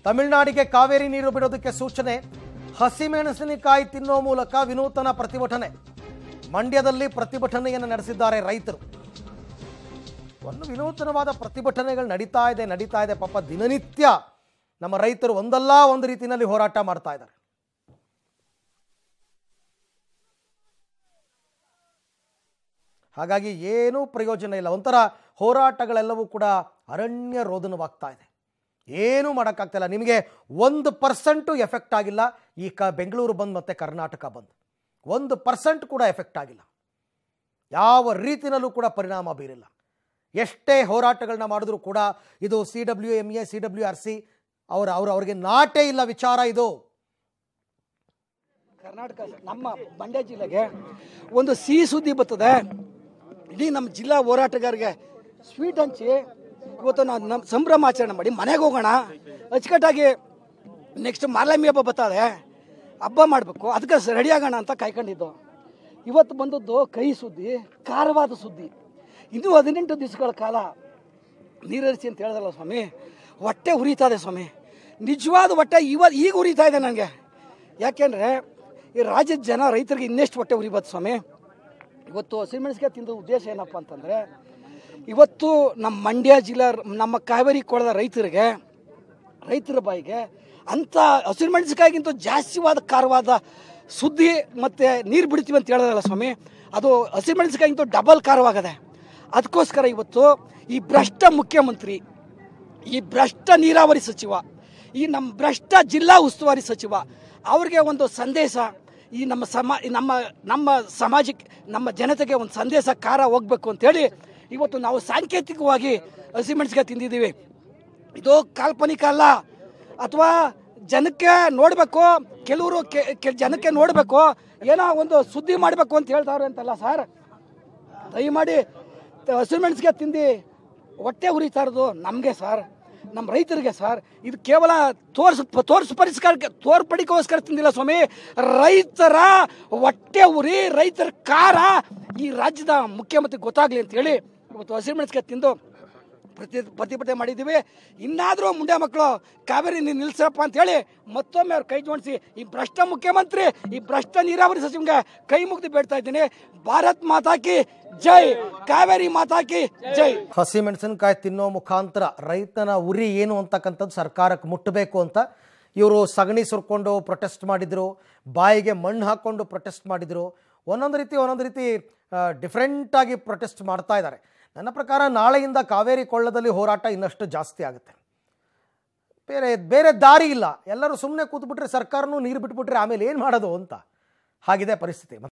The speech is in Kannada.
ತಮಿಳುನಾಡಿಗೆ ಕಾವೇರಿ ನೀರು ಬಿಡೋದಕ್ಕೆ ಸೂಚನೆ ಹಸಿಮೆಣಸಿನಕಾಯಿ ತಿನ್ನೋ ಮೂಲಕ ವಿನೂತನ ಪ್ರತಿಭಟನೆ ಮಂಡ್ಯದಲ್ಲಿ ಪ್ರತಿಭಟನೆಯನ್ನು ನಡೆಸಿದ್ದಾರೆ ರೈತರು ಒಂದು ವಿನೂತನವಾದ ಪ್ರತಿಭಟನೆಗಳು ನಡೀತಾ ಇದೆ ನಡೀತಾ ಇದೆ ಪಾಪ ದಿನನಿತ್ಯ ನಮ್ಮ ರೈತರು ಒಂದಲ್ಲ ಒಂದು ರೀತಿಯಲ್ಲಿ ಹೋರಾಟ ಮಾಡ್ತಾ ಇದ್ದಾರೆ ಹಾಗಾಗಿ ಏನೂ ಪ್ರಯೋಜನ ಇಲ್ಲ ಒಂಥರ ಹೋರಾಟಗಳೆಲ್ಲವೂ ಕೂಡ ಅರಣ್ಯ ರೋದನವಾಗ್ತಾ ಇದೆ ಏನೂ ಮಾಡೋಕ್ಕಾಗ್ತಿಲ್ಲ ನಿಮಗೆ ಒಂದು ಪರ್ಸೆಂಟು ಎಫೆಕ್ಟ್ ಆಗಿಲ್ಲ ಈ ಕ ಬೆಂಗಳೂರು ಬಂದು ಮತ್ತು ಕರ್ನಾಟಕ ಬಂದು ಒಂದು ಪರ್ಸೆಂಟ್ ಕೂಡ ಎಫೆಕ್ಟ್ ಆಗಿಲ್ಲ ಯಾವ ರೀತಿಯಲ್ಲೂ ಕೂಡ ಪರಿಣಾಮ ಬೀರಿಲ್ಲ ಎಷ್ಟೇ ಹೋರಾಟಗಳನ್ನ ಮಾಡಿದ್ರೂ ಕೂಡ ಇದು C W M A C W R C ಅವರ ಅವ್ರ ಅವ್ರಿಗೆ ನಾಟೇ ಇಲ್ಲ ವಿಚಾರ ಇದು ಕರ್ನಾಟಕ ನಮ್ಮ ಮಂಡ್ಯ ಜಿಲ್ಲೆಗೆ ಒಂದು ಸಿಹಿ ಸುದ್ದಿ ಬರ್ತದೆ ಇಡೀ ನಮ್ಮ ಜಿಲ್ಲಾ ಹೋರಾಟಗಾರರಿಗೆ ಸ್ವೀಟ್ ಹಂಚಿ ಇವತ್ತು ನಾವು ನಮ್ಮ ಸಂಭ್ರಮಾಚರಣೆ ಮಾಡಿ ಮನೆಗೆ ಹೋಗೋಣ ಅಚ್ಚುಕಟ್ಟಾಗಿ ನೆಕ್ಸ್ಟ್ ಮಾಲಮಿ ಹಬ್ಬ ಬರ್ತದೆ ಹಬ್ಬ ಮಾಡಬೇಕು ಅದಕ್ಕೆ ರೆಡಿ ಆಗೋಣ ಅಂತ ಕಾಯ್ಕೊಂಡಿದ್ದು ಇವತ್ತು ಬಂದದ್ದು ಕಹಿ ಸುದ್ದಿ ಖಾರವಾದ ಸುದ್ದಿ ಇನ್ನೂ ಹದಿನೆಂಟು ದಿವಸಗಳ ಕಾಲ ನೀರರಿಸಿ ಅಂತ ಹೇಳ್ದಲ್ಲ ಸ್ವಾಮಿ ಹೊಟ್ಟೆ ಉರಿತಾ ಇದೆ ಸ್ವಾಮಿ ನಿಜವಾದ ಹೊಟ್ಟೆ ಇವ ಈಗ ಉರಿತಾ ಇದೆ ನನಗೆ ಯಾಕೆಂದರೆ ಈ ರಾಜ್ಯದ ಜನ ರೈತರಿಗೆ ಇನ್ನೆಷ್ಟು ಹೊಟ್ಟೆ ಉರಿಬಾರ್ದು ಸ್ವಾಮಿ ಇವತ್ತು ಹಸಿಮೆಣಸಿಗೆ ತಿಂದ ಉದ್ದೇಶ ಏನಪ್ಪ ಅಂತಂದರೆ ಇವತ್ತು ನಮ್ಮ ಮಂಡ್ಯ ಜಿಲ್ಲಾ ನಮ್ಮ ಕಾವೇರಿ ಕೊಳದ ರೈತರಿಗೆ ರೈತರ ಬಾಯಿಗೆ ಅಂಥ ಹಸಿರುಮೆಣಸಿಕಾಯಿಗಿಂತ ಜಾಸ್ತಿವಾದ ಖಾರವಾದ ಸುದ್ದಿ ಮತ್ತು ನೀರು ಬಿಡ್ತೀವಿ ಅಂತ ಹೇಳಿದ್ರಲ್ಲ ಸ್ವಾಮಿ ಅದು ಹಸಿರುಮೆಣಸಿಕಾಯಿಗಿಂತ ಡಬಲ್ ಖಾರವಾಗದೆ ಅದಕ್ಕೋಸ್ಕರ ಇವತ್ತು ಈ ಭ್ರಷ್ಟ ಮುಖ್ಯಮಂತ್ರಿ ಈ ಭ್ರಷ್ಟ ನೀರಾವರಿ ಸಚಿವ ಈ ನಮ್ಮ ಭ್ರಷ್ಟ ಜಿಲ್ಲಾ ಉಸ್ತುವಾರಿ ಸಚಿವ ಅವ್ರಿಗೆ ಒಂದು ಸಂದೇಶ ಈ ನಮ್ಮ ಸಮ ಈ ನಮ್ಮ ನಮ್ಮ ಸಮಾಜಕ್ಕೆ ನಮ್ಮ ಜನತೆಗೆ ಒಂದು ಸಂದೇಶ ಕಾರ ಹೋಗ್ಬೇಕು ಅಂತೇಳಿ ಇವತ್ತು ನಾವು ಸಾಂಕೇತಿಕವಾಗಿ ಹಸಿಮೆಣಸಿಕಾಯಿ ತಿಂದಿದ್ದೀವಿ ಇದು ಕಾಲ್ಪನಿಕ ಅಲ್ಲ ಅಥವಾ ಜನಕ್ಕೆ ನೋಡಬೇಕು ಕೆಲವರು ಕೆ ಜನಕ್ಕೆ ನೋಡಬೇಕು ಏನೋ ಒಂದು ಸುದ್ದಿ ಮಾಡಬೇಕು ಅಂತ ಹೇಳ್ತಾವ್ರೆ ಅಂತಲ್ಲ ಸರ್ ದಯಮಾಡಿ ಹಸಿಮೆಣಸಿಗೆ ತಿಂದು ಹೊಟ್ಟೆ ಉರಿತಾ ಇರೋದು ನಮಗೆ ಸರ್ ನಮ್ಮ ರೈತರಿಗೆ ಸರ್ ಇದು ಕೇವಲ ತೋರ್ಸ್ ತೋರ್ಸ್ ಪರಿಸ್ಕಾರಕ್ಕೆ ತೋರ್ಪಡಿಕೋಸ್ಕರ ತಿಂದಿಲ್ಲ ಸ್ವಾಮಿ ರೈತರ ಹೊಟ್ಟೆ ಉರಿ ರೈತರ ಕಾರ ಈ ರಾಜ್ಯದ ಮುಖ್ಯಮಂತ್ರಿ ಗೊತ್ತಾಗ್ಲಿ ಅಂತ ಹೇಳಿ ಇವತ್ತು ಹಸಿಮೆಣಸಿಗೆ ತಿಂದು ಪ್ರತಿ ಪ್ರತಿಭಟನೆ ಮಾಡಿದ್ದೀವಿ ಇನ್ನಾದರೂ ಮುಂಡೆ ಮಕ್ಕಳು ಕಾವೇರಿ ನೀರು ನಿಲ್ಸಪ್ಪ ಅಂತ ಹೇಳಿ ಮತ್ತೊಮ್ಮೆ ಅವ್ರು ಕೈ ಜೋಡಿಸಿ ಈ ಭ್ರಷ್ಟ ಮುಖ್ಯಮಂತ್ರಿ ಈ ಭ್ರಷ್ಟ ನೀರಾವರಿ ಸಚಿವಗೆ ಕೈ ಮುಗ್ದು ಬೇಡ್ತಾ ಇದ್ದೀನಿ ಭಾರತ್ ಮಾತಾಕಿ ಜೈ ಕಾವೇರಿ ಮಾತಾಕಿ ಜೈ ಹಸಿಮೆಣಸಿನಕಾಯಿ ತಿನ್ನೋ ಮುಖಾಂತರ ರೈತನ ಉರಿ ಏನು ಅಂತಕ್ಕಂಥದ್ದು ಸರ್ಕಾರಕ್ಕೆ ಮುಟ್ಟಬೇಕು ಅಂತ ಇವರು ಸಗಣಿ ಸುರ್ಕೊಂಡು ಪ್ರೊಟೆಸ್ಟ್ ಮಾಡಿದರು ಬಾಯಿಗೆ ಮಣ್ಣು ಹಾಕ್ಕೊಂಡು ಪ್ರೊಟೆಸ್ಟ್ ಮಾಡಿದರು ಒಂದೊಂದು ರೀತಿ ಒಂದೊಂದು ರೀತಿ ಡಿಫ್ರೆಂಟಾಗಿ ಪ್ರೊಟೆಸ್ಟ್ ಮಾಡ್ತಾ ಇದ್ದಾರೆ ನನ್ನ ಪ್ರಕಾರ ನಾಳೆಯಿಂದ ಕಾವೇರಿ ಕೊಳ್ಳದಲ್ಲಿ ಹೋರಾಟ ಇನ್ನಷ್ಟು ಜಾಸ್ತಿ ಆಗುತ್ತೆ ಬೇರೆ ಬೇರೆ ದಾರಿ ಇಲ್ಲ ಎಲ್ಲರೂ ಸುಮ್ಮನೆ ಕೂತ್ಬಿಟ್ರೆ ಸರ್ಕಾರನೂ ನೀರು ಬಿಟ್ಬಿಟ್ರೆ ಆಮೇಲೆ ಏನು ಮಾಡೋದು ಅಂತ ಹಾಗಿದೆ ಪರಿಸ್ಥಿತಿ